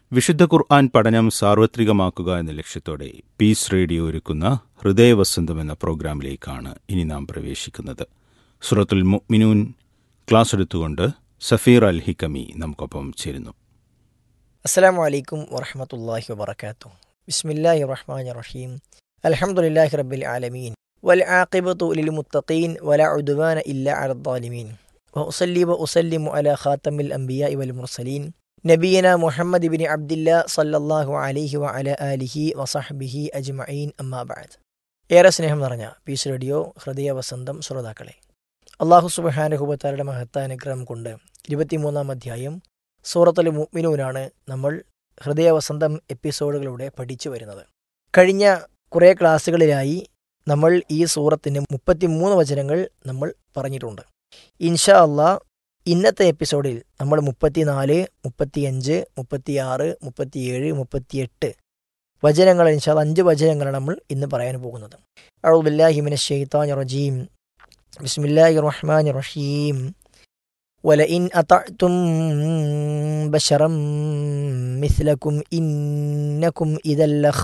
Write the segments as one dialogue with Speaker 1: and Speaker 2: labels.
Speaker 1: വിശുദ്ധ ഖുർആൻ പഠനം സാർവത്രികമാക്കുക എന്ന ലക്ഷ്യത്തോടെ പീസ് റേഡിയോ ഒരുക്കുന്ന ഹൃദയവസന്തം എന്ന പ്രോഗ്രാമിലേക്കാണ് ഇനി നാം പ്രവേശിക്കുന്നത് സുറത്തുൽ മുഅ്മിനൂൻ ക്ലാസ് എടുത്തുകൊണ്ട് സഫീർ അൽ ഹിക്കമി നമുക്കൊപ്പം ചേരുന്നു
Speaker 2: അസ്സാം വലൈക്കും വറഹമത്തല്ലാഹി വബർക്കാത്തു ബിസ്മില്ലാഹി റഹ്മാൻ റഹീം അൽഹംദുലില്ലാഹി റബ്ബിൽ ആലമീൻ വൽ ആഖിബത്തു ലിൽ മുത്തഖീൻ വല ഉദ്വാന ഇല്ല അലൽ ളാലിമീൻ വഉസല്ലി വഉസല്ലിമു അലാ ഖാതമിൽ അംബിയാഇ വൽ മുർസലീൻ നബിയന മുഹമ്മദ് ഇബ്നു അബ്ദില്ല സല്ലല്ലാഹു അലൈഹി വഅല ആലിഹി വസഹ്ബിഹി അജ്മഈൻ അമ്മാ ബഅദ് ഏറെ സ്നേഹം നിറഞ്ഞ പീസ് റേഡിയോ ഹൃദയ വസന്തം ശ്രോതാക്കളെ അള്ളാഹു സുബ്ഹാനഹു മഹത്തായ അനുഗ്രഹം കൊണ്ട് ഇരുപത്തിമൂന്നാം അധ്യായം സൂറത്തുൽ മുഅ്മിനൂനാണ് നമ്മൾ ഹൃദയവസന്തം എപ്പിസോഡുകളിലൂടെ പഠിച്ചു വരുന്നത് കഴിഞ്ഞ കുറേ ക്ലാസ്സുകളിലായി നമ്മൾ ഈ സൂറത്തിന് മുപ്പത്തിമൂന്ന് വചനങ്ങൾ നമ്മൾ പറഞ്ഞിട്ടുണ്ട് ഇൻഷാ അള്ളാ ഇന്നത്തെ എപ്പിസോഡിൽ നമ്മൾ മുപ്പത്തിനാല് മുപ്പത്തിയഞ്ച് മുപ്പത്തിയാറ് മുപ്പത്തിയേഴ് മുപ്പത്തിയെട്ട് വചനങ്ങൾ ഇൻഷാ അള്ളാ അഞ്ച് വചനങ്ങളാണ് നമ്മൾ ഇന്ന് പറയാൻ പോകുന്നത് അഴുബില്ലാഹിമിന ഷെയ്ത്താൻ റജീം ബിസ്മില്ലാഹി റഹ്മാൻ റഹീം ولئن أطعتم بشرا مثلكم إنكم إذا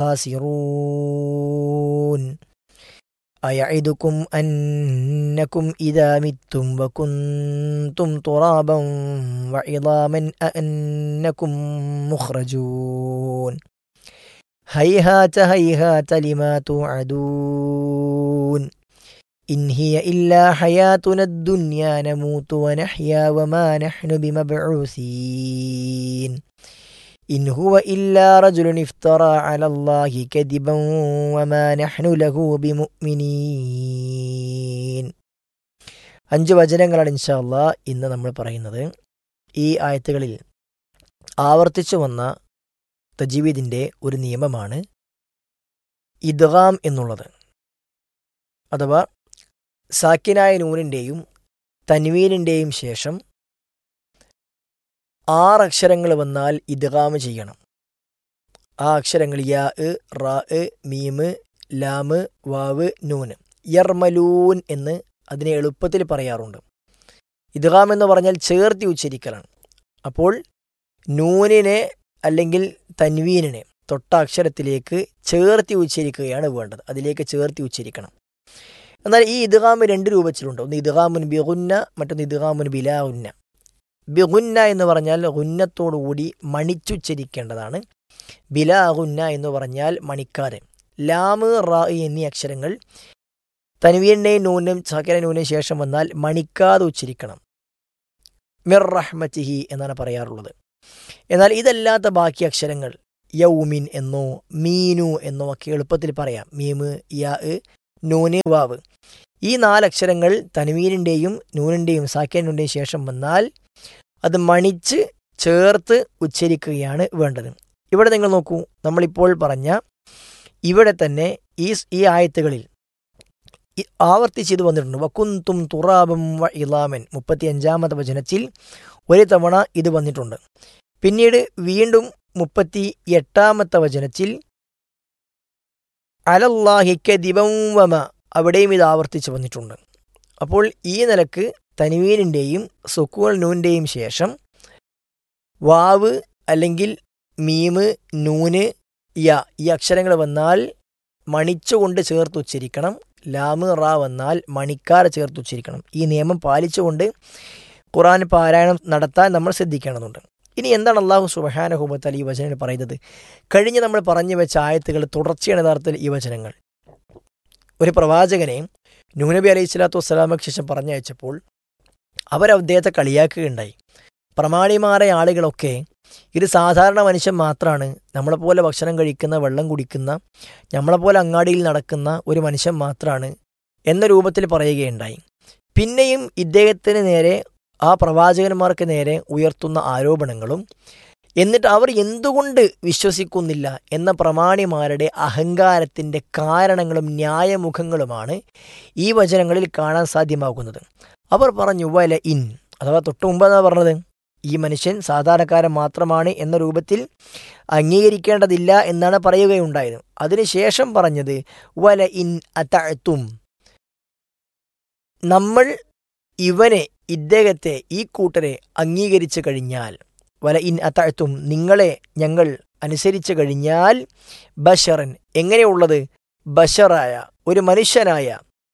Speaker 2: لخاسرون أيعدكم أنكم إذا متم وكنتم ترابا وعظاما أنكم مخرجون هيهات هيهات لما توعدون إن هي إلا حياتنا الدنيا نموت ونحيا وما نحن بمبعوثين إن هو إلا رجل افترى على الله كذبا وما نحن له بمؤمنين അഞ്ച് വചനങ്ങളാണ് ഇൻഷാല്ല ഇന്ന് നമ്മൾ പറയുന്നത് ഈ ആയത്തുകളിൽ ആവർത്തിച്ചു വന്ന തജീവിദിൻ്റെ ഒരു നിയമമാണ് ഇദ്ഗാം എന്നുള്ളത് അഥവാ സാക്കിനായ നൂനിൻ്റെയും തൻവീനിൻ്റെയും ശേഷം ആറ് അക്ഷരങ്ങൾ വന്നാൽ ഇദ്ഗാമ് ചെയ്യണം ആ അക്ഷരങ്ങൾ യാ റാ മീമ് ലാമ് വാവ് നൂന് യർമലൂൻ എന്ന് അതിനെ എളുപ്പത്തിൽ പറയാറുണ്ട് ഇദ്ഗാം എന്ന് പറഞ്ഞാൽ ചേർത്തി ഉച്ചരിക്കലാണ് അപ്പോൾ നൂനിനെ അല്ലെങ്കിൽ തൻവീനിനെ തൊട്ട അക്ഷരത്തിലേക്ക് ചേർത്തി ഉച്ചരിക്കുകയാണ് വേണ്ടത് അതിലേക്ക് ചേർത്തി ഉച്ചരിക്കണം എന്നാൽ ഈ ഇദ്ഗാമ് രണ്ട് രൂപത്തിലുണ്ട് ഒന്ന് ഇദ്ഗാമുൻ ബിഗുന്ന മറ്റൊന്ന് ഇദ്ഗാമുൻ ബിലാ ഉന്ന ബിഗുന്ന എന്ന് പറഞ്ഞാൽ ഉന്നത്തോടുകൂടി മണിച്ചുച്ചരിക്കേണ്ടതാണ് ബിലാ ഗുന്ന എന്ന് പറഞ്ഞാൽ മണിക്കാതെ ലാമ് റാ എന്നീ അക്ഷരങ്ങൾ തൻവീറിൻ്റെയും നൂനും സക്കര നൂനും ശേഷം വന്നാൽ മണിക്കാതെ ഉച്ചരിക്കണം മിർ റഹ്മത്തിഹി എന്നാണ് പറയാറുള്ളത് എന്നാൽ ഇതല്ലാത്ത ബാക്കി അക്ഷരങ്ങൾ യൗമിൻ എന്നോ മീനു എന്നോ ഒക്കെ എളുപ്പത്തിൽ പറയാം മീമ് യാ നൂന് വാവ് ഈ നാലക്ഷരങ്ങൾ തനുവീനിൻ്റെയും നൂനിൻ്റെയും സാക്കേനുൻ്റെയും ശേഷം വന്നാൽ അത് മണിച്ച് ചേർത്ത് ഉച്ചരിക്കുകയാണ് വേണ്ടത് ഇവിടെ നിങ്ങൾ നോക്കൂ നമ്മളിപ്പോൾ പറഞ്ഞ ഇവിടെ തന്നെ ഈ ഈ ആയത്തുകളിൽ ആവർത്തിച്ച് ഇത് വന്നിട്ടുണ്ട് വക്കുന്തും തുറാബും വ ഇലാമൻ മുപ്പത്തി അഞ്ചാമത്തെ വചനത്തിൽ ഒരു തവണ ഇത് വന്നിട്ടുണ്ട് പിന്നീട് വീണ്ടും മുപ്പത്തി എട്ടാമത്തെ വചനത്തിൽ അലല്ലാഹിക്ക ദിവം വമ അവിടെയും ഇത് ആവർത്തിച്ച് വന്നിട്ടുണ്ട് അപ്പോൾ ഈ നിലക്ക് തനുവീനിൻ്റെയും സുക്കൂൾ നൂൻ്റെയും ശേഷം വാവ് അല്ലെങ്കിൽ മീമ് നൂന് യ ഈ അക്ഷരങ്ങൾ വന്നാൽ മണിച്ചുകൊണ്ട് ചേർത്ത് ഉച്ചരിക്കണം ലാമ് റാ വന്നാൽ മണിക്കാര ചേർത്ത് ഉച്ചരിക്കണം ഈ നിയമം പാലിച്ചുകൊണ്ട് ഖുറാൻ പാരായണം നടത്താൻ നമ്മൾ ശ്രദ്ധിക്കേണ്ടതുണ്ട് ഇനി എന്താണ് അള്ളാഹു സുബഹാനഹുബത്തൽ ഈ വചനങ്ങൾ പറയുന്നത് കഴിഞ്ഞ് നമ്മൾ പറഞ്ഞു വെച്ച ആയത്തുകൾ തുടർച്ചയാണ് യഥാർത്ഥത്തിൽ ഈ വചനങ്ങൾ ഒരു പ്രവാചകനെ നൂനബി അലൈഹി സ്വലാത്തു വസ്സലാമക്ക് ശേഷം പറഞ്ഞയച്ചപ്പോൾ അവർ അദ്ദേഹത്തെ കളിയാക്കുകയുണ്ടായി പ്രമാണിമാരായ ആളുകളൊക്കെ ഇത് സാധാരണ മനുഷ്യൻ മാത്രമാണ് നമ്മളെപ്പോലെ ഭക്ഷണം കഴിക്കുന്ന വെള്ളം കുടിക്കുന്ന നമ്മളെപ്പോലെ അങ്ങാടിയിൽ നടക്കുന്ന ഒരു മനുഷ്യൻ മാത്രമാണ് എന്ന രൂപത്തിൽ പറയുകയുണ്ടായി പിന്നെയും ഇദ്ദേഹത്തിന് നേരെ ആ പ്രവാചകന്മാർക്ക് നേരെ ഉയർത്തുന്ന ആരോപണങ്ങളും എന്നിട്ട് അവർ എന്തുകൊണ്ട് വിശ്വസിക്കുന്നില്ല എന്ന പ്രമാണിമാരുടെ അഹങ്കാരത്തിൻ്റെ കാരണങ്ങളും ന്യായമുഖങ്ങളുമാണ് ഈ വചനങ്ങളിൽ കാണാൻ സാധ്യമാകുന്നത് അവർ പറഞ്ഞു വല ഇൻ അഥവാ തൊട്ടു മുമ്പെന്നാണ് പറഞ്ഞത് ഈ മനുഷ്യൻ സാധാരണക്കാരൻ മാത്രമാണ് എന്ന രൂപത്തിൽ അംഗീകരിക്കേണ്ടതില്ല എന്നാണ് പറയുകയുണ്ടായത് അതിനുശേഷം പറഞ്ഞത് വല ഇൻ അത്തഴത്തും നമ്മൾ ഇവനെ ഇദ്ദേഹത്തെ ഈ കൂട്ടരെ അംഗീകരിച്ചു കഴിഞ്ഞാൽ വല ഇൻ അത്തഴത്തും നിങ്ങളെ ഞങ്ങൾ അനുസരിച്ചു കഴിഞ്ഞാൽ ബഷറൻ എങ്ങനെയുള്ളത് ബഷറായ ഒരു മനുഷ്യനായ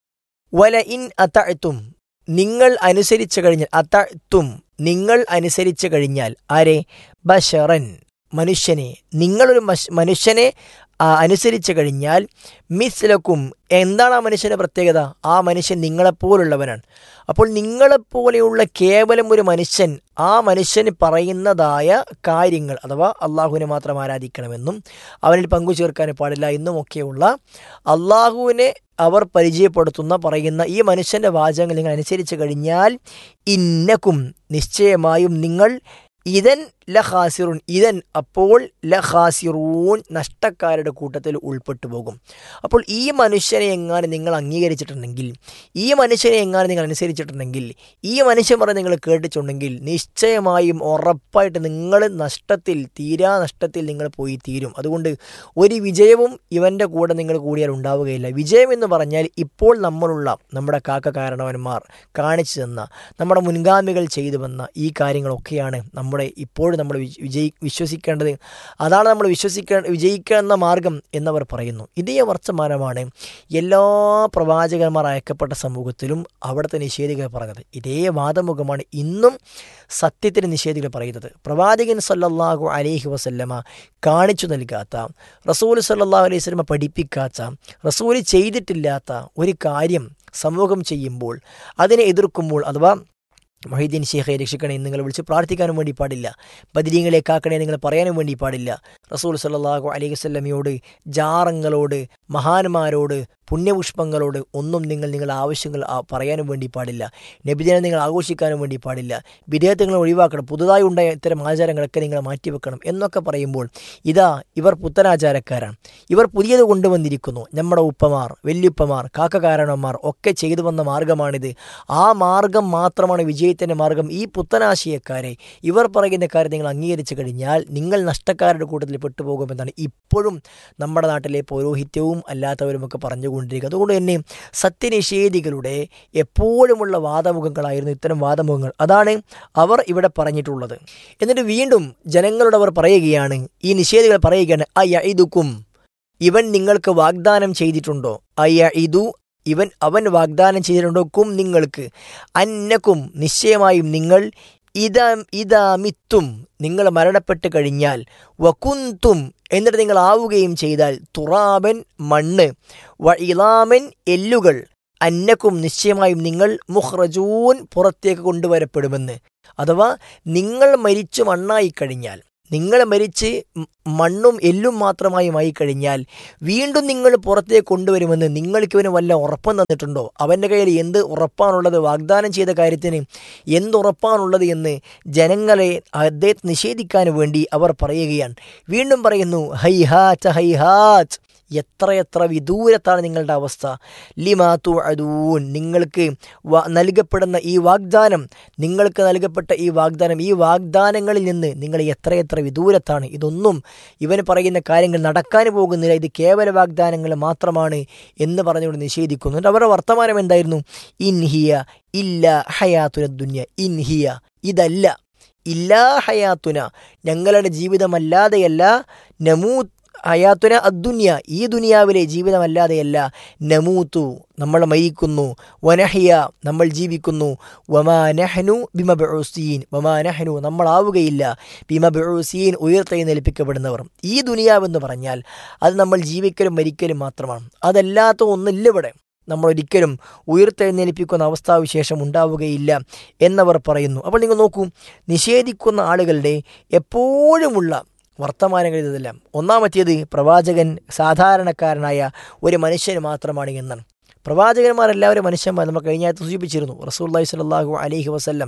Speaker 2: വല ഇൻ അത്തഴത്തും നിങ്ങൾ അനുസരിച്ചു കഴിഞ്ഞാൽ അത്തഴത്തും നിങ്ങൾ അനുസരിച്ചു കഴിഞ്ഞാൽ ആരെ ബഷറൻ മനുഷ്യനെ നിങ്ങളൊരു മഷ്- മനുഷ്യനെ ആ, അനുസരിച്ചു കഴിഞ്ഞാൽ മിസ്ലക്കും എന്താണ് ആ മനുഷ്യന്റെ പ്രത്യേകത ആ മനുഷ്യൻ നിങ്ങളെപ്പോലുള്ളവനാണ് അപ്പോൾ നിങ്ങളെപ്പോലെയുള്ള കേവലം ഒരു മനുഷ്യൻ ആ മനുഷ്യന് പറയുന്നതായ കാര്യങ്ങൾ അഥവാ അള്ളാഹുവിനെ മാത്രം ആരാധിക്കണമെന്നും അവനിൽ പങ്കു ചേർക്കാൻ പാടില്ല എന്നുമൊക്കെയുള്ള അള്ളാഹുവിനെ അവർ പരിചയപ്പെടുത്തുന്ന പറയുന്ന ഈ മനുഷ്യന്റെ വാചകങ്ങൾ നിങ്ങൾ അനുസരിച്ച് കഴിഞ്ഞാൽ ഇന്നക്കും നിശ്ചയമായും നിങ്ങൾ ഇതൻ ലഹാസിറുൻ ഇതൻ അപ്പോൾ ലഹാസിറൂൻ നഷ്ടക്കാരുടെ കൂട്ടത്തിൽ ഉൾപ്പെട്ടു പോകും അപ്പോൾ ഈ മനുഷ്യനെ എങ്ങാനും നിങ്ങൾ അംഗീകരിച്ചിട്ടുണ്ടെങ്കിൽ ഈ മനുഷ്യനെ എങ്ങാനും നിങ്ങൾ അനുസരിച്ചിട്ടുണ്ടെങ്കിൽ ഈ മനുഷ്യൻ പറഞ്ഞ് നിങ്ങൾ കേട്ടിട്ടുണ്ടെങ്കിൽ നിശ്ചയമായും ഉറപ്പായിട്ട് നിങ്ങൾ നഷ്ടത്തിൽ തീരാ നഷ്ടത്തിൽ നിങ്ങൾ പോയി തീരും അതുകൊണ്ട് ഒരു വിജയവും ഇവൻ്റെ കൂടെ നിങ്ങൾ കൂടിയാൽ ഉണ്ടാവുകയില്ല വിജയം എന്ന് പറഞ്ഞാൽ ഇപ്പോൾ നമ്മളുള്ള നമ്മുടെ കാക്ക കാരണവന്മാർ കാണിച്ചു തന്ന നമ്മുടെ മുൻഗാമികൾ ചെയ്തു വന്ന ഈ കാര്യങ്ങളൊക്കെയാണ് നമ്മുടെ ഇപ്പോഴും നമ്മൾ വിജ- വിജയി വിശ്വസിക്കേണ്ടത് അതാണ് നമ്മൾ വിശ്വസിക്ക വിജയിക്കുന്ന മാർഗം എന്നവർ പറയുന്നു ഇതേ വർത്തമാനമാണ് എല്ലാ പ്രവാചകന്മാർ അയക്കപ്പെട്ട സമൂഹത്തിലും അവിടുത്തെ നിഷേധികൾ പറഞ്ഞത് ഇതേ വാദമുഖമാണ് ഇന്നും സത്യത്തിന് നിഷേധികൾ പറയുന്നത് പ്രവാചകൻ സല്ലല്ലാഹു അലൈഹി വസല്ലമ കാണിച്ചു നൽകാത്ത റസൂൽ സല്ലല്ലാഹു അലൈഹി വസല്ലമ പഠിപ്പിക്കാത്ത റസൂൽ ചെയ്തിട്ടില്ലാത്ത ഒരു കാര്യം സമൂഹം ചെയ്യുമ്പോൾ അതിനെ എതിർക്കുമ്പോൾ അഥവാ മൊഹീദ്ദീൻ ഷേഖെ രക്ഷിക്കണേ എന്ന് നിങ്ങൾ വിളിച്ച് പ്രാർത്ഥിക്കാനും വേണ്ടി പാടില്ല ബദിരീങ്ങളെ കാക്കണേ നിങ്ങൾ പറയാനും വേണ്ടി പാടില്ല റസൂൽ സല്ലല്ലാഹു അലൈഹി വസല്ലമയോട് ജാറങ്ങളോട് മഹാന്മാരോട് പുണ്യപുഷ്പങ്ങളോട് ഒന്നും നിങ്ങൾ നിങ്ങളുടെ ആവശ്യങ്ങൾ ആ- പറയാനും വേണ്ടി പാടില്ല നബിദിനം നിങ്ങൾ ആഘോഷിക്കാനും വേണ്ടി പാടില്ല വിധേയത്വങ്ങൾ ഒഴിവാക്കണം പുതുതായി ഉണ്ടായ ഇത്തരം ആചാരങ്ങളൊക്കെ നിങ്ങൾ മാറ്റിവെക്കണം എന്നൊക്കെ പറയുമ്പോൾ ഇതാ ഇവർ പുത്തനാചാരക്കാരാണ് ഇവർ പുതിയത് കൊണ്ടുവന്നിരിക്കുന്നു നമ്മുടെ ഉപ്പമാർ വല്യുപ്പമാർ കാക്കകാരണന്മാർ ഒക്കെ ചെയ്തു വന്ന മാർഗമാണിത് ആ മാർഗം മാത്രമാണ് വിജയത്തിൻ്റെ മാർഗം ഈ പുത്തനാശയക്കാരെ ഇവർ പറയുന്ന കാര്യം നിങ്ങൾ അംഗീകരിച്ചു കഴിഞ്ഞാൽ നിങ്ങൾ നഷ്ടക്കാരുടെ കൂട്ടത്തിൽ പെട്ടുപോകുമെന്നാണ് ഇപ്പോഴും നമ്മുടെ നാട്ടിലെ പൗരോഹിത്യവും അല്ലാത്തവരുമൊക്കെ പറഞ്ഞുകൊണ്ടിരിക്കുക അതുകൊണ്ട് തന്നെ സത്യനിഷേധികളുടെ എപ്പോഴുമുള്ള വാദമുഖങ്ങളായിരുന്നു ഇത്തരം വാദമുഖങ്ങൾ അതാണ് അവർ ഇവിടെ പറഞ്ഞിട്ടുള്ളത് എന്നിട്ട് വീണ്ടും ജനങ്ങളോട് അവർ പറയുകയാണ് ഈ നിഷേധികൾ പറയുകയാണ് അയ്യ ഇതുക്കും ഇവൻ നിങ്ങൾക്ക് വാഗ്ദാനം ചെയ്തിട്ടുണ്ടോ അയ്യ ഇതു ഇവൻ അവൻ വാഗ്ദാനം ചെയ്തിട്ടുണ്ടോ കും നിങ്ങൾക്ക് അന്നക്കും നിശ്ചയമായും നിങ്ങൾ ഇതാ ഇതാമിത്തും നിങ്ങൾ മരണപ്പെട്ട് കഴിഞ്ഞാൽ വകുന്തും എന്നിട്ട് നിങ്ങൾ ആവുകയും ചെയ്താൽ തുറാബൻ മണ്ണ് വ ഇലാമൻ എല്ലുകൾ അന്നക്കും നിശ്ചയമായും നിങ്ങൾ മുഹ്റജൂൻ പുറത്തേക്ക് കൊണ്ടുവരപ്പെടുമെന്ന് അഥവാ നിങ്ങൾ മരിച്ചു മണ്ണായി കഴിഞ്ഞാൽ നിങ്ങൾ മരിച്ച് മ- മണ്ണും എല്ലും മാത്രമായി ആയി കഴിഞ്ഞാൽ വീണ്ടും നിങ്ങൾ പുറത്തേക്ക് കൊണ്ടുവരുമെന്ന് നിങ്ങൾക്ക് ഇവന് വല്ല ഉറപ്പം തന്നിട്ടുണ്ടോ അവൻ്റെ കയ്യിൽ എന്ത് ഉറപ്പാണുള്ളത് വാഗ്ദാനം ചെയ്ത കാര്യത്തിന് എന്ത് ഉറപ്പാണുള്ളത് എന്ന് ജനങ്ങളെ അദ്ദേഹത്തെ നിഷേധിക്കാൻ വേണ്ടി അവർ പറയുകയാണ് വീണ്ടും പറയുന്നു ഹൈ ഹാറ്റ് ഹൈ ഹാറ്റ് എത്രയെത്ര വിദൂരത്താണ് നിങ്ങളുടെ അവസ്ഥ ലിമാത്തു അദൂൻ നിങ്ങൾക്ക് വ- നൽകപ്പെടുന്ന ഈ വാഗ്ദാനം നിങ്ങൾക്ക് നൽകപ്പെട്ട ഈ വാഗ്ദാനം ഈ വാഗ്ദാനങ്ങളിൽ നിന്ന് നിങ്ങൾ എത്രയെത്ര വിദൂരത്താണ് ഇതൊന്നും ഇവന് പറയുന്ന കാര്യങ്ങൾ നടക്കാൻ പോകുന്നില്ല ഇത് കേവല വാഗ്ദാനങ്ങൾ മാത്രമാണ് എന്ന് പറഞ്ഞുകൊണ്ട് നിഷേധിക്കുന്നു എന്നിട്ട് അവരുടെ വർത്തമാനം എന്തായിരുന്നു ഇൻഹിയ ഇല്ല ഹയാത്തുന ദുന്യ ഇൻഹിയ ഇതല്ല ഇല്ലാ ഹയാത്തുന ഞങ്ങളുടെ ജീവിതമല്ലാതെയല്ല നമൂ ഹയാത്തുന അദ്ദുന്യ ഈ ദുനിയാവിലെ ജീവിതമല്ലാതെയല്ല നമൂത്തു നമ്മൾ മരിക്കുന്നു വനഹിയ നമ്മൾ ജീവിക്കുന്നു വമാ നഹ്നു ബിമബുസീൻ വമാ നഹ്നു നമ്മളാവുകയില്ല ബിമബുസീൻ ഉയർത്തെഴുന്നേൽപ്പിക്കപ്പെടുന്നവർ ഈ ദുനിയാവെന്ന് പറഞ്ഞാൽ അത് നമ്മൾ ജീവിക്കലും മരിക്കലും മാത്രമാണ് അതല്ലാത്ത ഒന്നില്ല ഇവിടെ നമ്മൾ ഒരിക്കലും ഉയർത്തെഴുന്നേൽപ്പിക്കുന്ന അവസ്ഥാവിശേഷം ഉണ്ടാവുകയില്ല എന്നവർ പറയുന്നു അപ്പോൾ നിങ്ങൾ നോക്കൂ നിഷേധിക്കുന്ന ആളുകളുടെ എപ്പോഴുമുള്ള വർത്തമാനങ്ങൾ ഇതെല്ലാം ഒന്നാമത്തേത് പ്രവാചകൻ സാധാരണക്കാരനായ ഒരു മനുഷ്യന് മാത്രമാണ് എന്നാണ് പ്രവാചകന്മാരെല്ലാവരും മനുഷ്യന്മാർ നമ്മൾ കഴിഞ്ഞ ആഴ്ച സൂചിപ്പിച്ചിരുന്നു റസൂല്ലാഹി സ്വല്ലല്ലാഹു അലൈഹി വസല്ലം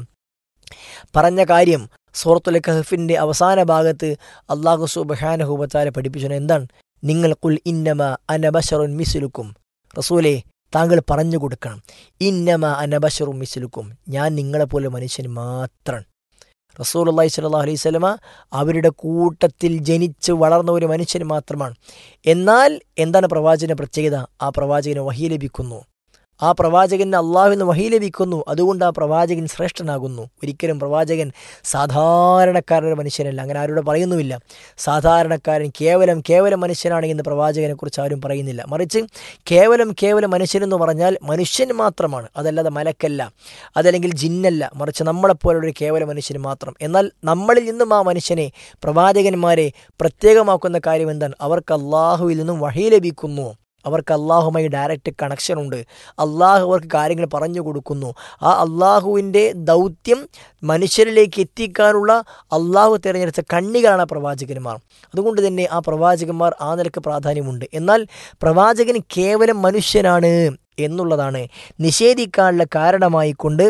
Speaker 2: പറഞ്ഞ കാര്യം സൂറത്തുൽ കഹഫിൻ്റെ അവസാന ഭാഗത്ത് അള്ളാഹു സുബഹാനഹുബത്താലെ പഠിപ്പിച്ചു എന്താണ് നിങ്ങൾ കുൽ ഇന്നമ അനബഷറുൻ മിസ്ലുക്കും റസൂലെ താങ്കൾ പറഞ്ഞു കൊടുക്കണം ഇന്നമ അനബഷറും മിസ്ലുക്കും ഞാൻ നിങ്ങളെപ്പോലെ മനുഷ്യൻ മാത്രം റസൂൽ അള്ളഹി സ്വല്ലല്ലാഹു അലൈഹി സ്വലമ അവരുടെ കൂട്ടത്തിൽ ജനിച്ച് വളർന്ന ഒരു മനുഷ്യൻ മാത്രമാണ് എന്നാൽ എന്താണ് പ്രവാചകന്റെ പ്രത്യേകത ആ പ്രവാചകന് വഹി ലഭിക്കുന്നു ആ പ്രവാചകന് അള്ളാഹുവിന് വഹി ലഭിക്കുന്നു അതുകൊണ്ട് ആ പ്രവാചകൻ ശ്രേഷ്ഠനാകുന്നു ഒരിക്കലും പ്രവാചകൻ സാധാരണക്കാരൊരു മനുഷ്യനല്ല അങ്ങനെ ആരോട് പറയുന്നുമില്ല സാധാരണക്കാരൻ കേവലം കേവലം മനുഷ്യനാണ് എന്ന് പ്രവാചകനെ കുറിച്ച് ആരും പറയുന്നില്ല മറിച്ച് കേവലം കേവലം മനുഷ്യനെന്ന് പറഞ്ഞാൽ മനുഷ്യൻ മാത്രമാണ് അതല്ലാതെ മലക്കല്ല അതല്ലെങ്കിൽ ജിന്നല്ല മറിച്ച് നമ്മളെപ്പോലുള്ള ഒരു കേവല മനുഷ്യൻ മാത്രം എന്നാൽ നമ്മളിൽ നിന്നും ആ മനുഷ്യനെ പ്രവാചകന്മാരെ പ്രത്യേകമാക്കുന്ന കാര്യം എന്താണ് അവർക്ക് അള്ളാഹുവിൽ നിന്നും വഴി ലഭിക്കുന്നു അവർക്ക് അള്ളാഹുമായി ഡയറക്റ്റ് കണക്ഷൻ ഉണ്ട് അള്ളാഹു അവർക്ക് കാര്യങ്ങൾ പറഞ്ഞു കൊടുക്കുന്നു ആ അള്ളാഹുവിൻ്റെ ദൗത്യം മനുഷ്യരിലേക്ക് എത്തിക്കാനുള്ള അള്ളാഹു തിരഞ്ഞെടുത്ത കണ്ണികളാണ് പ്രവാചകന്മാർ അതുകൊണ്ട് തന്നെ ആ പ്രവാചകന്മാർ ആ നിലക്ക് പ്രാധാന്യമുണ്ട് എന്നാൽ പ്രവാചകൻ കേവലം മനുഷ്യനാണ് എന്നുള്ളതാണ് നിഷേധിക്കാനുള്ള കാരണമായി കൊണ്ട്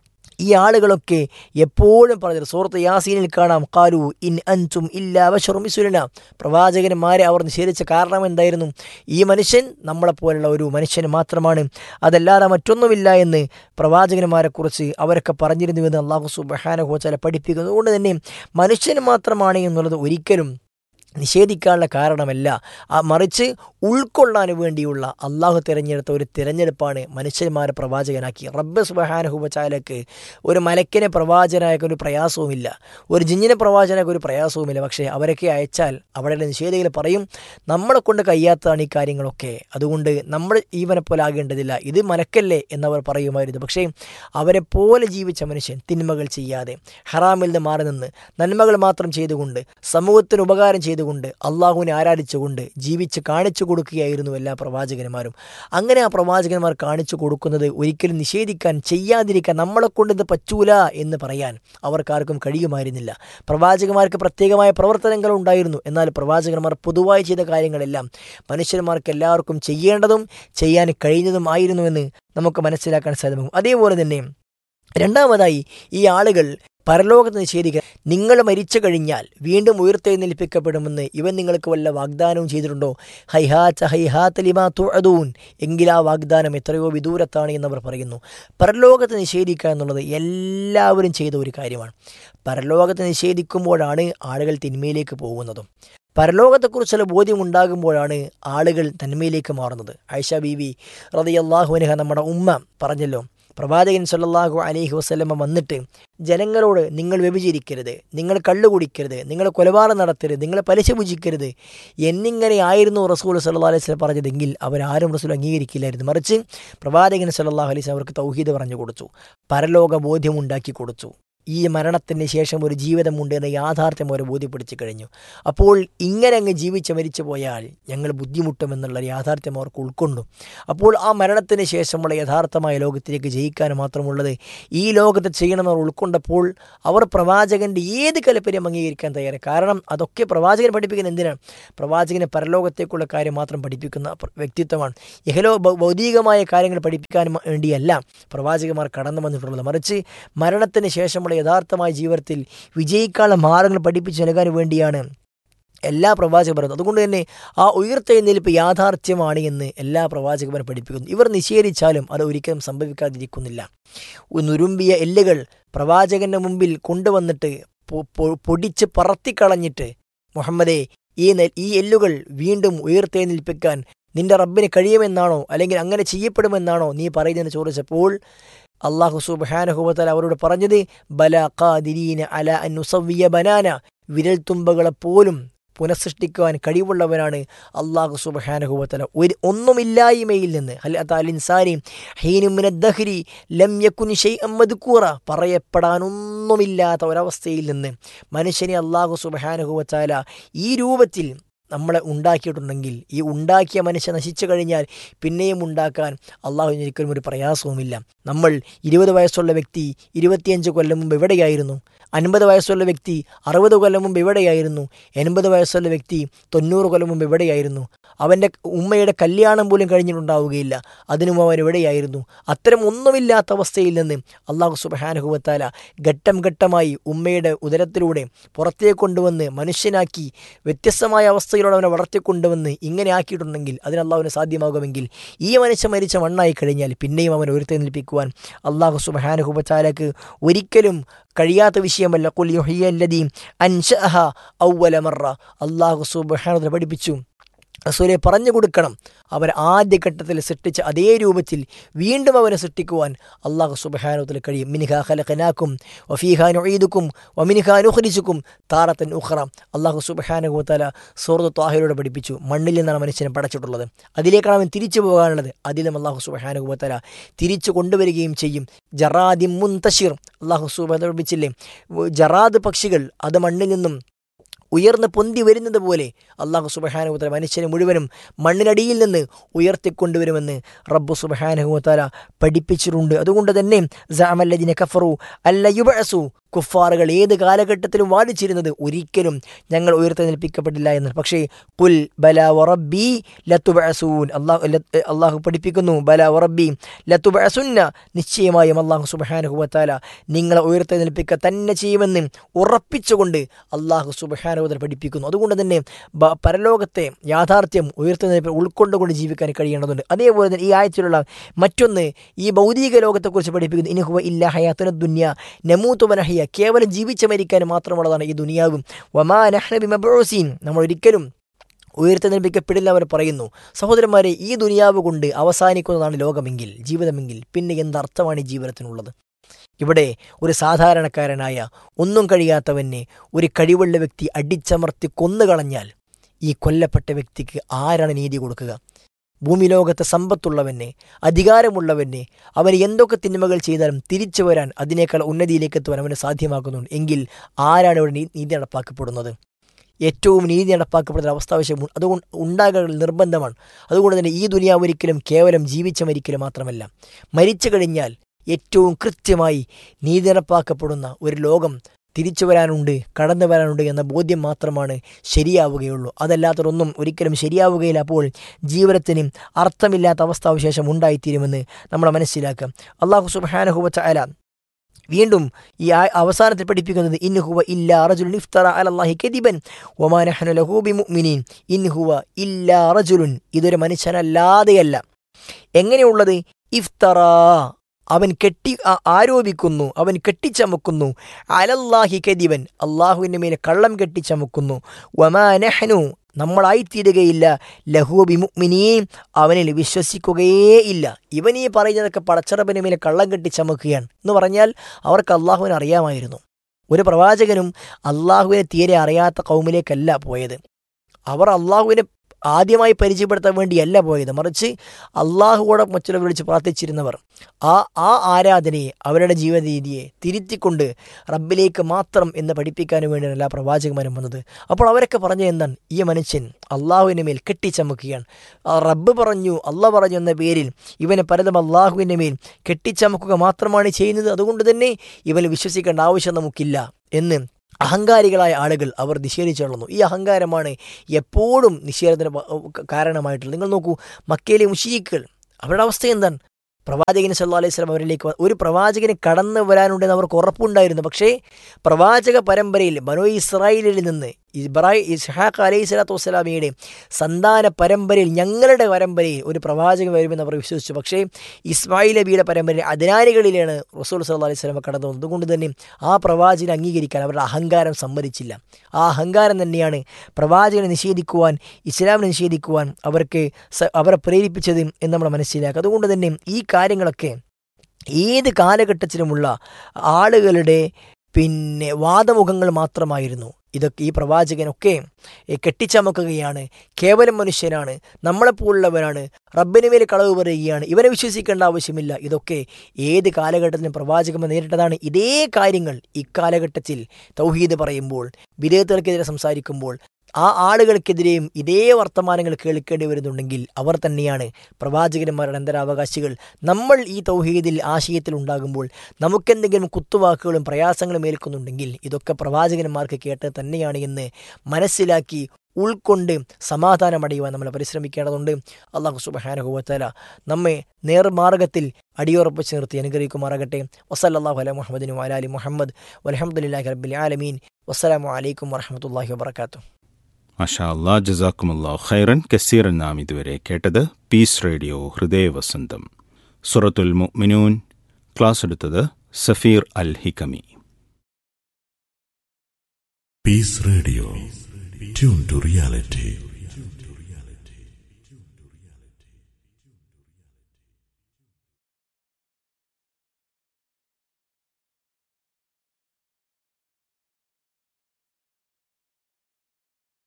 Speaker 2: ഈ ആളുകളൊക്കെ എപ്പോഴും പറഞ്ഞത് സുഹൃത്ത് യാസീനിൽ കാണാം കാലു ഇൻ അൻറ്റും ഇല്ല വഷറുമിസുലന പ്രവാചകന്മാരെ അവർ നിഷേധിച്ച കാരണം എന്തായിരുന്നു ഈ മനുഷ്യൻ നമ്മളെപ്പോലുള്ള ഒരു മനുഷ്യന് മാത്രമാണ് അതല്ലാതെ മറ്റൊന്നുമില്ല എന്ന് പ്രവാചകന്മാരെക്കുറിച്ച് അവരൊക്കെ പറഞ്ഞിരുന്നുവെന്ന് അള്ളാഹു സുബഹാനഹോച്ചാല പഠിപ്പിക്കുന്നു അതുകൊണ്ട് തന്നെ മനുഷ്യന് മാത്രമാണ് എന്നുള്ളത് ഒരിക്കലും നിഷേധിക്കാനുള്ള കാരണമല്ല ആ മറിച്ച് ഉൾക്കൊള്ളാൻ വേണ്ടിയുള്ള അള്ളാഹു തിരഞ്ഞെടുത്ത ഒരു തിരഞ്ഞെടുപ്പാണ് മനുഷ്യന്മാരെ പ്രവാചകനാക്കി റബ്ബ് സുബഹാനഹുബച്ചാലക്ക് ഒരു മലക്കിനെ പ്രവാചകനായ ഒരു പ്രയാസവുമില്ല ഒരു ജിഞ്ഞിനെ പ്രവാചകനായ ഒരു പ്രയാസവുമില്ല പക്ഷേ അവരൊക്കെ അയച്ചാൽ അവിടെ നിഷേധികൾ പറയും നമ്മളെ കൊണ്ട് കഴിയാത്തതാണ് ഈ കാര്യങ്ങളൊക്കെ അതുകൊണ്ട് നമ്മൾ ഈവനെ പോലെ ആകേണ്ടതില്ല ഇത് മലക്കല്ലേ എന്നവർ പറയുമായിരുന്നു പക്ഷേ അവരെ പോലെ ജീവിച്ച മനുഷ്യൻ തിന്മകൾ ചെയ്യാതെ ഹറാമിൽ നിന്ന് മാറി നിന്ന് നന്മകൾ മാത്രം ചെയ്തുകൊണ്ട് സമൂഹത്തിന് ഉപകാരം ചെയ്തുകൊണ്ട് അള്ളാഹുവിനെ ആരാധിച്ചുകൊണ്ട് ജീവിച്ച് കാണിച്ചു കൊടുക്കുകയായിരുന്നു എല്ലാ പ്രവാചകന്മാരും അങ്ങനെ ആ പ്രവാചകന്മാർ കാണിച്ചു കൊടുക്കുന്നത് ഒരിക്കലും നിഷേധിക്കാൻ ചെയ്യാതിരിക്കാൻ നമ്മളെ കൊണ്ട് ഇത് പറ്റൂല എന്ന് പറയാൻ അവർക്കാർക്കും കഴിയുമായിരുന്നില്ല പ്രവാചകന്മാർക്ക് പ്രത്യേകമായ പ്രവർത്തനങ്ങൾ ഉണ്ടായിരുന്നു എന്നാൽ പ്രവാചകന്മാർ പൊതുവായി ചെയ്ത കാര്യങ്ങളെല്ലാം മനുഷ്യന്മാർക്ക് എല്ലാവർക്കും ചെയ്യേണ്ടതും ചെയ്യാൻ കഴിഞ്ഞതുമായിരുന്നുവെന്ന് നമുക്ക് മനസ്സിലാക്കാൻ സാധിക്കും അതേപോലെ തന്നെ രണ്ടാമതായി ഈ ആളുകൾ പരലോകത്ത് നിഷേധിക്കുക നിങ്ങൾ മരിച്ചു കഴിഞ്ഞാൽ വീണ്ടും ഉയർത്തെഴുന്നേൽപ്പിക്കപ്പെടുമെന്ന് ഇവൻ നിങ്ങൾക്ക് വല്ല വാഗ്ദാനവും ചെയ്തിട്ടുണ്ടോ ഹൈഹാച്ച ഹൈഹാത്ത് ലിമാ തുഅദൂൻ എങ്കിൽ ആ വാഗ്ദാനം എത്രയോ വിദൂരത്താണ് എന്നവർ പറയുന്നു പരലോകത്ത് നിഷേധിക്കുക എന്നുള്ളത് എല്ലാവരും ചെയ്ത ഒരു കാര്യമാണ് പരലോകത്ത് നിഷേധിക്കുമ്പോഴാണ് ആളുകൾ തിന്മയിലേക്ക് പോകുന്നതും പരലോകത്തെക്കുറിച്ചുള്ള ബോധ്യമുണ്ടാകുമ്പോഴാണ് ആളുകൾ തന്മയിലേക്ക് മാറുന്നത് ആയിഷ ബീവി റതിയല്ലാഹുനഹ നമ്മുടെ ഉമ്മ പറഞ്ഞല്ലോ പ്രവാചകൻ സല്ലല്ലാഹു അലൈഹി വസല്ലമ വന്നിട്ട് ജനങ്ങളോട് നിങ്ങൾ വ്യഭിചരിക്കരുത് നിങ്ങൾ കള്ളു കുടിക്കരുത് നിങ്ങൾ കൊലപാതകം നടത്തരുത് നിങ്ങൾ പലിശ പൂജിക്കരുത് എന്നിങ്ങനെ ആയിരുന്നു റസൂൽ സല്ലാ അലൈഹി സ്വലം പറഞ്ഞതെങ്കിൽ അവരാരും റസൂൽ അംഗീകരിക്കില്ലായിരുന്നു മറിച്ച് പ്രവാചകൻ സല്ലല്ലാഹു അലൈഹി സ്വലം അവർക്ക് തൗഹീദ് പറഞ്ഞു കൊടുത്തു പരലോക ബോധ്യം ഉണ്ടാക്കി കൊടുത്തു ഈ മരണത്തിന് ശേഷം ഒരു ജീവിതമുണ്ട് എന്ന യാഥാർത്ഥ്യം അവരെ ബോധ്യപ്പെടുത്തി കഴിഞ്ഞു അപ്പോൾ ഇങ്ങനെ അങ്ങ് ജീവിച്ച് മരിച്ചു പോയാൽ ഞങ്ങൾ ബുദ്ധിമുട്ടുമെന്നുള്ള യാഥാർത്ഥ്യം അവർക്ക് ഉൾക്കൊണ്ടു അപ്പോൾ ആ മരണത്തിന് ശേഷമുള്ള യഥാർത്ഥമായ ലോകത്തിലേക്ക് ജയിക്കാൻ മാത്രമുള്ളത് ഈ ലോകത്ത് ചെയ്യണമെന്ന് ഉൾക്കൊണ്ടപ്പോൾ അവർ പ്രവാചകൻ്റെ ഏത് കലപ്പര്യം അംഗീകരിക്കാൻ തയ്യാറായി കാരണം അതൊക്കെ പ്രവാചകൻ പഠിപ്പിക്കുന്ന എന്തിനാണ് പ്രവാചകനെ പരലോകത്തേക്കുള്ള കാര്യം മാത്രം പഠിപ്പിക്കുന്ന വ്യക്തിത്വമാണ് ഇഹലോ ഭൗതികമായ കാര്യങ്ങൾ പഠിപ്പിക്കാൻ വേണ്ടിയല്ല പ്രവാചകന്മാർ കടന്നു വന്നിട്ടുള്ളത് മറിച്ച് മരണത്തിന് ശേഷമുള്ള നമ്മുടെ യഥാർത്ഥമായ ജീവിതത്തിൽ വിജയിക്കാനുള്ള മാർഗങ്ങൾ പഠിപ്പിച്ചു നൽകാൻ വേണ്ടിയാണ് എല്ലാ പ്രവാചകരും പറയുന്നത് അതുകൊണ്ട് തന്നെ ആ ഉയർത്തെഴുന്നേൽപ്പ് യാഥാർത്ഥ്യമാണ് എന്ന് എല്ലാ പ്രവാചകന്മാരും പഠിപ്പിക്കുന്നു ഇവർ നിഷേധിച്ചാലും അത് ഒരിക്കലും സംഭവിക്കാതിരിക്കുന്നില്ല നുരുമ്പിയ എല്ലുകൾ പ്രവാചകന്റെ മുമ്പിൽ കൊണ്ടുവന്നിട്ട് പൊടിച്ച് പറത്തിക്കളഞ്ഞിട്ട് മുഹമ്മദേ ഈ ഈ എല്ലുകൾ വീണ്ടും ഉയർത്തെഴുന്നേൽപ്പിക്കാൻ നിന്റെ റബ്ബിന് കഴിയുമെന്നാണോ അല്ലെങ്കിൽ അങ്ങനെ ചെയ്യപ്പെടുമെന്നാണോ നീ പറയുന്നതെന്ന് ചോദിച്ചപ്പോൾ അള്ളാഹു സുബാനഹുബത്തൽ അവരോട് പറഞ്ഞത് ബല ഖാദിരീന അല അനുസവ്യ ബനാന വിരൽ തുമ്പകളെപ്പോലും പുനഃസൃഷ്ടിക്കുവാൻ കഴിവുള്ളവനാണ് അള്ളാഹു സുബഹാനഹുബത്തല ഒരു ഒന്നുമില്ലായ്മയിൽ നിന്ന് അലിൻസാരി ഹീനുമിനദ്ദഹരി ലം യക്കുൻ ഷെയ് അമ്മദ്കൂറ പറയപ്പെടാനൊന്നുമില്ലാത്ത ഒരവസ്ഥയിൽ നിന്ന് മനുഷ്യനെ അള്ളാഹു സുബഹാനഹുബത്താല ഈ രൂപത്തിൽ നമ്മളെ ഉണ്ടാക്കിയിട്ടുണ്ടെങ്കിൽ ഈ ഉണ്ടാക്കിയ മനുഷ്യൻ നശിച്ചു കഴിഞ്ഞാൽ പിന്നെയും ഉണ്ടാക്കാൻ അള്ളാഹുവിന് ഒരിക്കലും ഒരു പ്രയാസവുമില്ല നമ്മൾ ഇരുപത് വയസ്സുള്ള വ്യക്തി ഇരുപത്തിയഞ്ച് കൊല്ലം മുമ്പ് എവിടെയായിരുന്നു അൻപത് വയസ്സുള്ള വ്യക്തി അറുപത് കൊല്ലം മുമ്പ് എവിടെയായിരുന്നു എൺപത് വയസ്സുള്ള വ്യക്തി തൊണ്ണൂറ് കൊല്ലം മുമ്പ് എവിടെയായിരുന്നു അവൻ്റെ ഉമ്മയുടെ കല്യാണം പോലും കഴിഞ്ഞിട്ടുണ്ടാവുകയില്ല അതിനും അവൻ എവിടെയായിരുന്നു അത്തരം ഒന്നുമില്ലാത്ത അവസ്ഥയിൽ നിന്ന് അള്ളാഹു സുബഹാനുഭവത്താല ഘട്ടം ഘട്ടമായി ഉമ്മയുടെ ഉദരത്തിലൂടെ പുറത്തേക്ക് കൊണ്ടുവന്ന് മനുഷ്യനാക്കി വ്യത്യസ്തമായ അവസ്ഥയിലൂടെ അവനെ വളർത്തിക്കൊണ്ടുവന്ന് ഇങ്ങനെ ആക്കിയിട്ടുണ്ടെങ്കിൽ അതിന് അള്ളാഹുവിന് സാധ്യമാകുമെങ്കിൽ ഈ മനുഷ്യൻ മരിച്ച മണ്ണായി കഴിഞ്ഞാൽ പിന്നെയും അവനെ ഉയർത്തെന്നിൽപ്പിക്കുവാൻ അള്ളാഹു സുബഹാനുഹുബത്താലക്ക് ഒരിക്കലും കഴിയാത്ത വിഷയമല്ല കുല്യുഹിയല്ലദീം അൻഷഅഹ ഔവല മറ അള്ളാഹു സുബഹാനുദ്ര പഠിപ്പിച്ചു റസൂലെ പറഞ്ഞു കൊടുക്കണം അവൻ ആദ്യഘട്ടത്തിൽ സൃഷ്ടിച്ച അതേ രൂപത്തിൽ വീണ്ടും അവനെ സൃഷ്ടിക്കുവാൻ അള്ളാഹു സുബഹാനുത്തിൽ കഴിയും മിനിഹ ഖലഖനാക്കും വഫീഖാൻ ഒയ്തുക്കും വമിനിഖാൻ ഉഖരിച്ചുക്കും താറത്തൻ ഉഖറ അള്ളാഹു സുബഹാനുഹുത്തല സൂറത്ത് താഹിലൂടെ പഠിപ്പിച്ചു മണ്ണിൽ നിന്നാണ് മനുഷ്യനെ പടച്ചിട്ടുള്ളത് അതിലേക്കാണ് അവൻ തിരിച്ചു പോകാനുള്ളത് അതിലും അള്ളാഹു സുബഹാനുഹുത്തല തിരിച്ചു കൊണ്ടുവരികയും ചെയ്യും ജറാദി മുന്തഷിർ അള്ളാഹു സുബ പഠിപ്പിച്ചില്ലേ ജറാദ് പക്ഷികൾ അത് മണ്ണിൽ നിന്നും ഉയർന്ന് പൊന്തി വരുന്നത് പോലെ അള്ളാഹു സുബഹാനുഹുത്തല മനുഷ്യനെ മുഴുവനും മണ്ണിനടിയിൽ നിന്ന് ഉയർത്തിക്കൊണ്ടുവരുമെന്ന് റബ്ബു സുബഹാനുഹുത്തല പഠിപ്പിച്ചിട്ടുണ്ട് അതുകൊണ്ട് തന്നെ ജാമല്ലദിനെ കഫറു അല്ല യുബഅസു കുഫാറുകൾ ഏത് കാലഘട്ടത്തിലും വാദിച്ചിരുന്നത് ഒരിക്കലും ഞങ്ങൾ ഉയർത്തെഴുന്നേൽപ്പിക്കപ്പെട്ടില്ല എന്ന് പക്ഷേ കുൽ ബല വറബി ലത്തുബഅസൂൻ അള്ളാഹു ലത്ത് അള്ളാഹു പഠിപ്പിക്കുന്നു ബല വറബി ലത്തുബഅസുന്ന നിശ്ചയമായും അള്ളാഹു സുബഹാനുഹുവത്താല നിങ്ങളെ ഉയർത്തെഴുന്നേൽപ്പിക്കുക തന്നെ ചെയ്യുമെന്ന് ഉറപ്പിച്ചുകൊണ്ട് അള്ളാഹു സുബഹാനുഹുവത്തല പഠിപ്പിക്കുന്നു അതുകൊണ്ട് തന്നെ ബ- പരലോകത്തെ യാഥാർത്ഥ്യം ഉയർത്തെഴുന്നേൽപ്പ് ഉൾക്കൊണ്ടുകൊണ്ട് ജീവിക്കാൻ കഴിയേണ്ടതുണ്ട് അതേപോലെ തന്നെ ഈ ആഴ്ചയിലുള്ള മറ്റൊന്ന് ഈ ഭൗതിക ലോകത്തെക്കുറിച്ച് പഠിപ്പിക്കുന്നു ഇനിഹുവ ഇല്ല ഹയാത്തുന ദുന്യ നമൂത്തു വനഹിയ കേവലം ജീവിച്ച് മരിക്കാൻ മാത്രമുള്ളതാണ് ഈ ദുനിയാവും വമാ നഹ്നബി മബൂസീൻ നമ്മൾ ഒരിക്കലും ഉയർത്തെഴുന്നേൽപ്പിക്കപ്പെടില്ല അവർ പറയുന്നു സഹോദരന്മാരെ ഈ ദുനിയാവ് കൊണ്ട് അവസാനിക്കുന്നതാണ് ലോകമെങ്കിൽ ജീവിതമെങ്കിൽ പിന്നെ എന്തർത്ഥമാണ് ഈ ജീവിതത്തിനുള്ളത് ഇവിടെ ഒരു സാധാരണക്കാരനായ ഒന്നും കഴിയാത്തവനെ ഒരു കഴിവുള്ള വ്യക്തി അടിച്ചമർത്തി കൊന്നുകളഞ്ഞാൽ ഈ കൊല്ലപ്പെട്ട വ്യക്തിക്ക് ആരാണ് നീതി കൊടുക്കുക ഭൂമി ലോകത്തെ സമ്പത്തുള്ളവനെ അധികാരമുള്ളവനെ അവന് എന്തൊക്കെ തിന്മകൾ ചെയ്താലും തിരിച്ചു വരാൻ അതിനേക്കാൾ ഉന്നതിയിലേക്ക് എത്തുവാൻ അവന് സാധ്യമാക്കുന്നുണ്ട് എങ്കിൽ ആരാണ് ഇവിടെ നീ- നീതി നടപ്പാക്കപ്പെടുന്നത് ഏറ്റവും നീതി നടപ്പാക്കപ്പെടുന്ന അവസ്ഥാവശ്യം അതുകൊണ്ട് ഉണ്ടാകൽ നിർബന്ധമാണ് അതുകൊണ്ട് തന്നെ ഈ ദുനിയാവ് ഒരിക്കലും കേവലം ജീവിച്ച മരിക്കൽ മാത്രമല്ല മരിച്ചു കഴിഞ്ഞാൽ ഏറ്റവും കൃത്യമായി നീതി നടപ്പാക്കപ്പെടുന്ന ഒരു ലോകം തിരിച്ചു വരാനുണ്ട് കടന്നു വരാനുണ്ട് എന്ന ബോധ്യം മാത്രമാണ് ശരിയാവുകയുള്ളൂ അതല്ലാത്തതൊന്നും ഒരിക്കലും ശരിയാവുകയില്ല അപ്പോൾ ജീവിതത്തിന് അർത്ഥമില്ലാത്ത അവസ്ഥാവിശേഷം ഉണ്ടായിത്തീരുമെന്ന് നമ്മൾ മനസ്സിലാക്കാം അള്ളാഹു സുബാനഹുവച്ച അല വീണ്ടും ഈ ആ- അവസാനത്തിൽ പഠിപ്പിക്കുന്നത് ഇൻഹുവ ഇല്ലാ റജുലുൻ ഇഫ്തറ അലല്ലാഹി കദിബൻ വമാ നഹ്നു ലഹു ബിമുഅ്മിനീൻ ഇൻഹുവ ഇല്ലാ റജുലുൻ ഇതൊരു മനുഷ്യനല്ലാതെയല്ല എങ്ങനെയുള്ളത് ഇഫ്തറ അവൻ കെട്ടി ആ- ആരോപിക്കുന്നു അവൻ കെട്ടിച്ചമക്കുന്നു അലല്ലാഹി കദിബൻ അള്ളാഹുവിൻ്റെ മേലെ കള്ളം കെട്ടിച്ചമക്കുന്നു വമാ നഹ്നു നമ്മളായിത്തീരുകയില്ല ലഹു ബിമുഅ്മിനീൻ അവനിൽ വിശ്വസിക്കുകയേ ഇല്ല ഇവൻ ഈ പറയുന്നതൊക്കെ പടച്ചറബിന് മേലെ കള്ളം കെട്ടി ചമക്കുകയാണ് എന്ന് പറഞ്ഞാൽ അവർക്ക് അള്ളാഹുവിനെ അറിയാമായിരുന്നു ഒരു പ്രവാചകനും അള്ളാഹുവിനെ തീരെ അറിയാത്ത കൗമിലേക്കല്ല പോയത് അവർ അള്ളാഹുവിനെ ആദ്യമായി പരിചയപ്പെടുത്താൻ വേണ്ടിയല്ല പോയത് മറിച്ച് അള്ളാഹുവോടെ മറ്റുള്ളവർ വിളിച്ച് പ്രാർത്ഥിച്ചിരുന്നവർ ആ ആ ആരാധനയെ അവരുടെ ജീവിത രീതിയെ തിരുത്തിക്കൊണ്ട് റബ്ബിലേക്ക് മാത്രം എന്ന് പഠിപ്പിക്കാൻ വേണ്ടിയാണ് എല്ലാ പ്രവാചകന്മാരും വന്നത് അപ്പോൾ അവരൊക്കെ പറഞ്ഞ എന്താണ് ഈ മനുഷ്യൻ അള്ളാഹുവിൻ്റെ മേൽ കെട്ടിച്ചമക്കുകയാണ് ആ റബ്ബ് പറഞ്ഞു അള്ളാഹ് പറഞ്ഞു എന്ന പേരിൽ ഇവനെ പലതും അള്ളാഹുവിൻ്റെ മേൽ കെട്ടിച്ചമക്കുക മാത്രമാണ് ചെയ്യുന്നത് അതുകൊണ്ട് തന്നെ ഇവന് വിശ്വസിക്കേണ്ട ആവശ്യം നമുക്കില്ല എന്ന് അഹങ്കാരികളായ ആളുകൾ അവർ നിഷേധിച്ചുള്ളൂ ഈ അഹങ്കാരമാണ് എപ്പോഴും നിഷേധത്തിന് പ- കാരണമായിട്ടുള്ളത് നിങ്ങൾ നോക്കൂ മക്കയിലെ മുഷീഖുകൾ അവരുടെ അവസ്ഥ എന്താണ് പ്രവാചകൻ സല്ലാ അലൈഹി സ്വലം അവരിലേക്ക് വ- ഒരു പ്രവാചകന് കടന്നു വരാനുണ്ടെന്ന് അവർക്ക് ഉറപ്പുണ്ടായിരുന്നു പക്ഷേ പ്രവാചക പരമ്പരയിൽ ബനോ ഇസ്രായേലിൽ നിന്ന് ഇബ്രാഹിം ഇസ്ഹാഖ് അലൈഹി സ്വലാത്തു വസ്സലാമയുടെ സന്താന പരമ്പരയിൽ ഞങ്ങളുടെ പരമ്പരയിൽ ഒരു പ്രവാചകൻ വരുമെന്ന് അവർ വിശ്വസിച്ചു പക്ഷേ ഇസ്മായിൽ നബിയുടെ പരമ്പരയിൽ അതിനാരികളിലാണ് റസൂൽ സല്ലാ അലൈഹി സ്വലമ കടന്നു വന്നത് അതുകൊണ്ട് തന്നെ ആ പ്രവാചകനെ അംഗീകരിക്കാൻ അവരുടെ അഹങ്കാരം സമ്മതിച്ചില്ല ആ അഹങ്കാരം തന്നെയാണ് പ്രവാചകനെ നിഷേധിക്കുവാൻ ഇസ്ലാമിനെ നിഷേധിക്കുവാൻ അവർക്ക് സ- അവരെ പ്രേരിപ്പിച്ചത് എന്ന് നമ്മൾ മനസ്സിലാക്കുക അതുകൊണ്ട് തന്നെ ഈ കാര്യങ്ങളൊക്കെ ഏത് കാലഘട്ടത്തിലുമുള്ള ആളുകളുടെ പിന്നെ വാദമുഖങ്ങൾ മാത്രമായിരുന്നു ഇതൊക്കെ ഈ പ്രവാചകനൊക്കെ ഏ, കെട്ടിച്ചമക്കുകയാണ് കേവലം മനുഷ്യനാണ് നമ്മളെപ്പോലുള്ളവനാണ് റബ്ബിന് മേലെ കളവ് പറയുകയാണ് ഇവനെ വിശ്വസിക്കേണ്ട ആവശ്യമില്ല ഇതൊക്കെ ഏത് കാലഘട്ടത്തിലും പ്രവാചകൻ നേരിട്ടതാണ് ഇതേ കാര്യങ്ങൾ ഇക്കാലഘട്ടത്തിൽ തൗഹീദ് പറയുമ്പോൾ വിധേയത്തുകൾക്കെതിരെ സംസാരിക്കുമ്പോൾ ആ ആളുകൾക്കെതിരെയും ഇതേ വർത്തമാനങ്ങൾ കേൾക്കേണ്ടി വരുന്നുണ്ടെങ്കിൽ അവർ തന്നെയാണ് പ്രവാചകന്മാരുടെ അന്തരാവകാശികൾ നമ്മൾ ഈ തൗഹീദിൽ ആശയത്തിൽ ഉണ്ടാകുമ്പോൾ നമുക്കെന്തെങ്കിലും കുത്തുവാക്കുകളും പ്രയാസങ്ങളും ഏൽക്കുന്നുണ്ടെങ്കിൽ ഇതൊക്കെ പ്രവാചകന്മാർക്ക് കേട്ടത് തന്നെയാണ് എന്ന് മനസ്സിലാക്കി ഉൾക്കൊണ്ട് സമാധാനമടയുവാൻ നമ്മൾ പരിശ്രമിക്കേണ്ടതുണ്ട് അള്ളാഹു സുബഹാനുഭവത്തല നമ്മെ നേർമാർഗത്തിൽ അടിയുറപ്പിച്ച് നിർത്തി അനുഗ്രഹിക്കുമാറാകട്ടെ വസല്ലാഹു അല മുഹമ്മദിനും അലാലി മുഹമ്മദ് വലഹമുല്ലാഹി റബ്ബിൽ ആലമീൻ വസ്സലാമു അലൈക്കും വറഹമത്തല്ലാഹി വബർക്കാത്തു
Speaker 1: മഷാ അല്ലാ ജസാക്കുമുല്ലാ ഖൈറൻ കസീറൻ നാം ഇതുവരെ കേട്ടത് പീസ് റേഡിയോ ഹൃദയവസന്തം സുറത്തുൽ മുഅ്മിനൂൻ ക്ലാസ് എടുത്തത് സഫീർ അൽ Hikami
Speaker 3: Peace Radio. Tune to reality.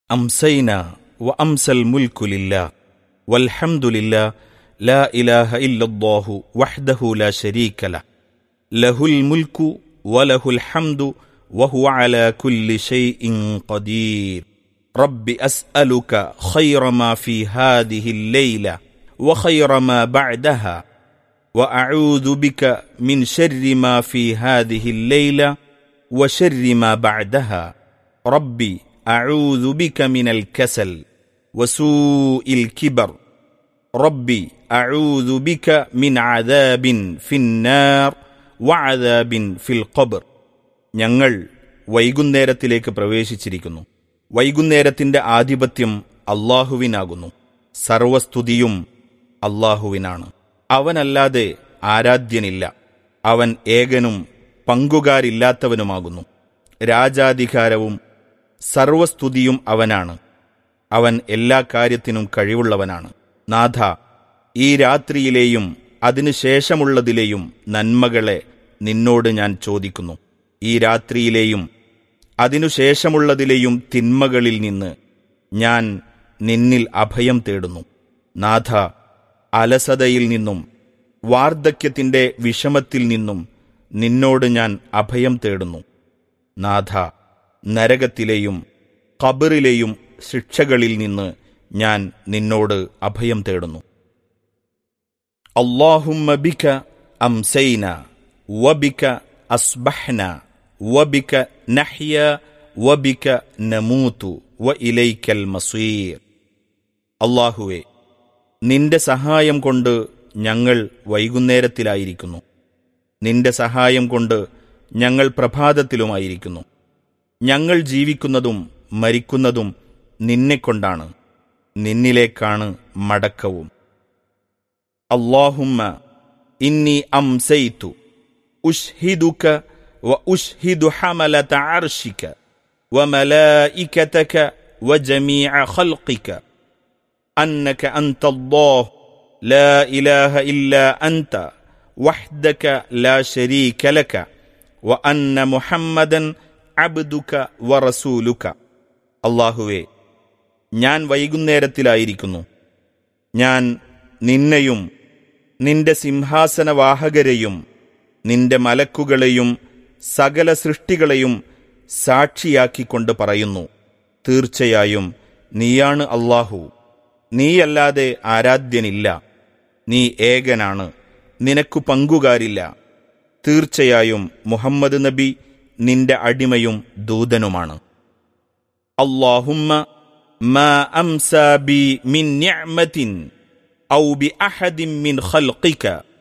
Speaker 3: أمسينا وأمسى الملك لله والحمد لله لا إله إلا الله وحده لا شريك له له الملك وله الحمد وهو على كل شيء قدير رب أسألك خير ما في هذه الليلة وخير ما بعدها وأعوذ بك من شر ما في هذه الليلة وشر ما بعدها ربي أعوذ بك من الكسل وسوء الكبر ربي أعوذ بك من عذاب في النار وعذاب في القبر ഞങ്ങൾ വൈകുന്നേരത്തിലേക്ക് പ്രവേശിച്ചിരിക്കുന്നു വൈകുന്നേരത്തിന്റെ ആധിപത്യം അള്ളാഹുവിനാകുന്നു സർവസ്തുതിയും അള്ളാഹുവിനാണ് അവനല്ലാതെ ആരാധ്യനില്ല അവൻ ഏകനും പങ്കുകാരില്ലാത്തവനുമാകുന്നു രാജാധികാരവും സർവസ്തുതിയും അവനാണ് അവൻ എല്ലാ കാര്യത്തിനും കഴിവുള്ളവനാണ് നാഥ ഈ രാത്രിയിലെയും അതിനുശേഷമുള്ളതിലെയും നന്മകളെ നിന്നോട് ഞാൻ ചോദിക്കുന്നു ഈ രാത്രിയിലെയും അതിനുശേഷമുള്ളതിലെയും തിന്മകളിൽ നിന്ന് ഞാൻ നിന്നിൽ അഭയം തേടുന്നു നാഥ അലസതയിൽ നിന്നും വാർദ്ധക്യത്തിന്റെ വിഷമത്തിൽ നിന്നും നിന്നോട് ഞാൻ അഭയം തേടുന്നു നാഥ നരകത്തിലെയും ഖബറിലെയും ശിക്ഷകളിൽ നിന്ന് ഞാൻ നിന്നോട് അഭയം തേടുന്നു അള്ളാഹുമ്മ ബിക അംസൈന വബിക അസ്ബഹ്ന വബിക നഹ്യ വബിക നമൂതു വ ഇലൈക്കൽ മസീർ അള്ളാഹുവെ നിന്റെ സഹായം കൊണ്ട് ഞങ്ങൾ വൈകുന്നേരത്തിലായിരിക്കുന്നു നിന്റെ സഹായം കൊണ്ട് ഞങ്ങൾ പ്രഭാതത്തിലുമായിരിക്കുന്നു ഞങ്ങൾ ജീവിക്കുന്നതും മരിക്കുന്നതും നിന്നെക്കൊണ്ടാണ് നിന്നിലേക്കാണ് മടക്കവും അള്ളാഹുമ്മ ഇന്നി അംസൈത്തു ഉഷ്ഹിദുക വ ഉഷ്ഹിദു ഹമലത അർഷിക وملائكتك وجميع خلقك أنك أنت الله لا إله إلا أنت وحدك لا شريك لك وأن محمدا عبدك ورسولك അള്ളാഹുവേ ഞാൻ വൈകുന്നേരത്തിലായിരിക്കുന്നു ഞാൻ നിന്നെയും നിന്റെ സിംഹാസനവാഹകരെയും നിന്റെ മലക്കുകളെയും സകല സൃഷ്ടികളെയും സാക്ഷിയാക്കിക്കൊണ്ട് പറയുന്നു തീർച്ചയായും നീയാണ് അള്ളാഹു നീയല്ലാതെ ആരാധ്യനില്ല നീ ഏകനാണ് നിനക്കു പങ്കുകാരില്ല തീർച്ചയായും മുഹമ്മദ് നബി നിന്റെ അടിമയും ദൂതനുമാണ് اللهم ما امسى بي من نعمه او باحد من خلقك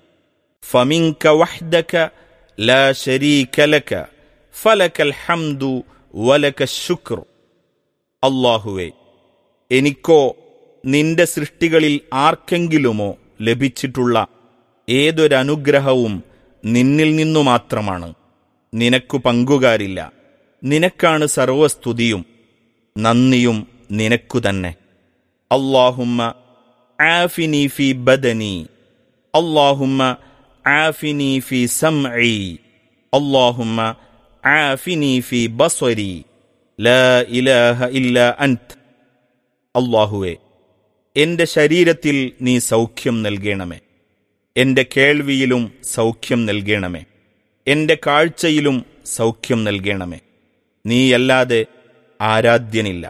Speaker 3: فمنك وحدك لا شريك لك فلك الحمد ولك الشكر അള്ളാഹുവെ എനിക്കോ നിന്റെ സൃഷ്ടികളിൽ ആർക്കെങ്കിലുമോ ലഭിച്ചിട്ടുള്ള ഏതൊരനുഗ്രഹവും നിന്നിൽ നിന്നു മാത്രമാണ് നിനക്കു പങ്കുകാരില്ല നിനക്കാണ് സർവസ്തുതിയും നന്ദിയും നിനക്കു തന്നെ അള്ളാഹുമ്മ ആഫിനി ഫി ബദനി അള്ളാഹുമ്മ ആഫിനി ഫി സംഇ അള്ളാഹുമ്മ ആഫിനി ഫി ബസ്വരി ലാ ഇലാഹ ഇല്ല അൻത് അള്ളാഹുവെ എന്റെ ശരീരത്തിൽ നീ സൗഖ്യം നൽകണമേ എന്റെ കേൾവിയിലും സൗഖ്യം നൽകണമേ എന്റെ കാഴ്ചയിലും സൗഖ്യം നൽകണമേ നീയല്ലാതെ ആരാധ്യനില്ല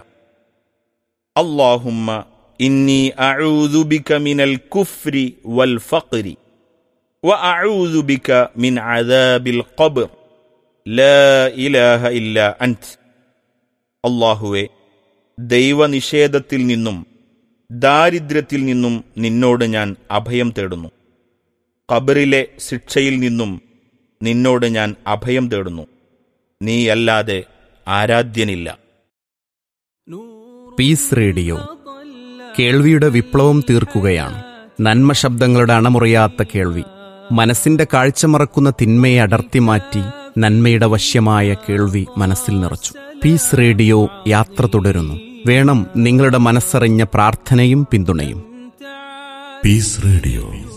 Speaker 3: അള്ളാഹുമ്മ ഇന്നി അഊദു ബിക മിനൽ കുഫ്രി വൽ ഫഖ്രി وأعوذ بك من عذاب القبر لا إله إلا أنت അള്ളാഹുവെ ദൈവനിഷേധത്തിൽ നിന്നും ദാരിദ്ര്യത്തിൽ നിന്നും നിന്നോട് ഞാൻ അഭയം തേടുന്നു ഖബറിലെ ശിക്ഷയിൽ നിന്നും നിന്നോട് ഞാൻ അഭയം തേടുന്നു നീയല്ലാതെ ആരാധ്യനില്ല
Speaker 4: പീസ് റേഡിയോ കേൾവിയുടെ വിപ്ലവം തീർക്കുകയാണ് നന്മ ശബ്ദങ്ങളുടെ അണമുറിയാത്ത കേൾവി മനസ്സിന്റെ കാഴ്ച മറക്കുന്ന തിന്മയെ അടർത്തി മാറ്റി നന്മയുടെ വശ്യമായ കേൾവി മനസ്സിൽ നിറച്ചു പീസ് റേഡിയോ യാത്ര തുടരുന്നു വേണം നിങ്ങളുടെ മനസ്സറിഞ്ഞ പ്രാർത്ഥനയും പിന്തുണയും
Speaker 5: Peace Radio.